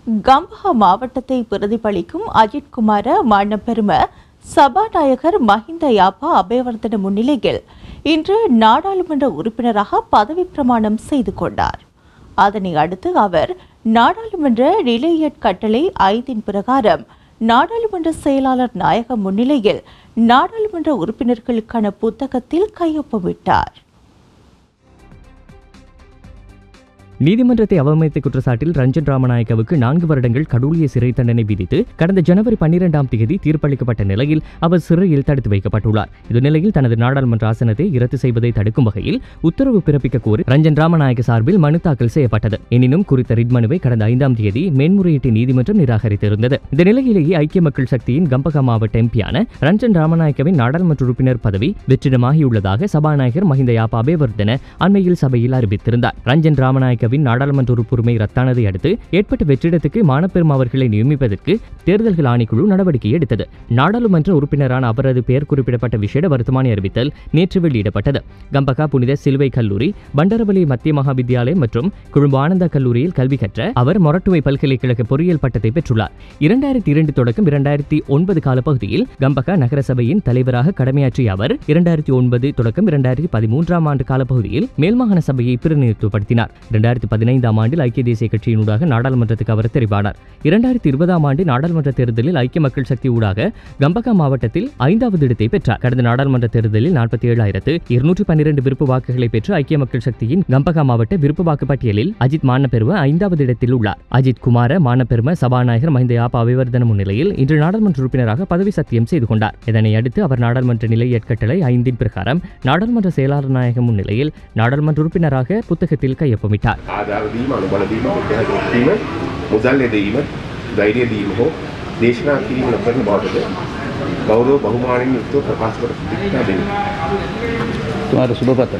கம்பஹா மாவட்டத்தை பிரதிபலிக்கும் அஜித் குமார மானப்பெரும சபாநாயகர் மஹிந்த யாப்பா அபயவர்தன முன்னிலையில் இன்று நாடாளுமன்ற உறுப்பினராக பதவி பிரமாணம் செய்து கொண்டார் அதனை அடுத்து அவர் நாடாளுமன்ற ரிலேயட் கட்டளை ஐந்தின் பிரகாரம் நாடாளுமன்ற செயலாளர் நாயகம் முன்னிலையில் நாடாளுமன்ற உறுப்பினர்களுக்கான புத்தகத்தில் கையொப்பமிட்டார் நீதிமன்றத்தை அவமதித்த குற்றச்சாட்டில் ரஞ்சன் ராமநாயக்கவுக்கு நான்கு வருடங்கள் கடூழிய சிறை தண்டனை விதித்து கடந்த ஜனவரி பன்னிரெண்டாம் தேதி தீர்ப்பளிக்கப்பட்ட நிலையில் அவர் சிறையில் தடுத்து வைக்கப்பட்டுள்ளார் இந்த நிலையில் தனது நாடாளுமன்ற ஆசனத்தை இரத்து செய்வதை தடுக்கும் வகையில் உத்தரவு பிறப்பிக்க கோரி ரஞ்சன் ராமநாயக்க சார்பில் மனு தாக்கல் செய்யப்பட்டது எனினும் குறித்த ரிட் மனுவை கடந்த ஐந்தாம் தேதி மேன்முறையீட்டு நீதிமன்றம் நிராகரித்திருந்தது இந்த நிலையிலேயே ஐக்கிய மக்கள் சக்தியின் கம்பகா மாவட்ட எம்பியான ரஞ்சன் ராமநாயக்கவின் நாடாளுமன்ற உறுப்பினர் பதவி வெற்றிடமாகியுள்ளதாக சபாநாயகர் மஹிந்த யாப்பா அபேவர்தன அண்மையில் சபையில் அறிவித்திருந்தார் ரஞ்சன் ராமநாயக்க அமெரிக்காவின் நாடாளுமன்ற உறுப்புரிமை ரத்தானதை அடுத்து ஏற்பட்ட வெற்றிடத்துக்கு மானப்பெரும் அவர்களை நியமிப்பதற்கு தேர்தல்கள் ஆணைக்குழு நடவடிக்கை எடுத்தது நாடாளுமன்ற உறுப்பினரான அவரது பெயர் குறிப்பிடப்பட்ட விசேட வருத்தமானி அறிவித்தல் நேற்று வெளியிடப்பட்டது கம்பகா புனித சிலுவை கல்லூரி பண்டரவலி மத்திய மகாவித்யாலயம் மற்றும் குழும்பு ஆனந்தா கல்லூரியில் கல்வி கற்ற அவர் மொரட்டுவை பல்கலைக்கழக பொறியியல் பட்டத்தை பெற்றுள்ளார் இரண்டாயிரத்தி இரண்டு தொடக்கம் இரண்டாயிரத்தி ஒன்பது காலப்பகுதியில் கம்பகா நகரசபையின் தலைவராக கடமையாற்றிய அவர் இரண்டாயிரத்தி ஒன்பது தொடக்கம் இரண்டாயிரத்தி பதிமூன்றாம் ஆண்டு காலப்பகுதியில் மேல்மாகாண சபையை பிரதிநிதித்துவப்படுத்தினார் இரண்டாயிரத்தி பதினைந்தாம் ஆண்டில் ஐக்கிய தேசிய கட்சியினூடாக நாடாளுமன்றத்துக்கு அவர் தெரிவானார் இரண்டாயிரத்தி இருபதாம் ஆண்டு நாடாளுமன்ற தேர்தலில் ஐக்கிய மக்கள் சக்தி ஊடாக கம்பகா மாவட்டத்தில் ஐந்தாவது இடத்தை பெற்றார் கடந்த நாடாளுமன்ற தேர்தலில் நாற்பத்தி ஏழாயிரத்து இருநூற்றி பன்னிரண்டு விருப்பு வாக்குகளை பெற்று ஐக்கிய மக்கள் சக்தியின் கம்பகா மாவட்ட விருப்பு வாக்கு பட்டியலில் அஜித் மானப்பெரும ஐந்தாவது இடத்தில் உள்ளார் அஜித் குமார மானப்பெரும சபாநாயகர் மஹிந்த யாப்பா அபிவர்தன முன்னிலையில் இன்று நாடாளுமன்ற உறுப்பினராக பதவி சத்தியம் செய்து கொண்டார் இதனை அடுத்து அவர் நாடாளுமன்ற நிலை ஏற்கட்டளை ஐந்தின் பிரகாரம் நாடாளுமன்ற செயலாளர் நாயகம் முன்னிலையில் நாடாளுமன்ற உறுப்பினராக புத்தகத்தில் கையொப்பமிட்டார் ආධාර දීම අනුබල දීම බුද්ධ දීම මුදල් ලැබීම ධෛර්ය දීම හෝ දේශනා කිරීම නොකරන බවටද ගෞරව බහුමානයෙන් යුක්තව ප්‍රකාශ කර සිටිනා දෙන්න. तुम्हारा शुभ पत्र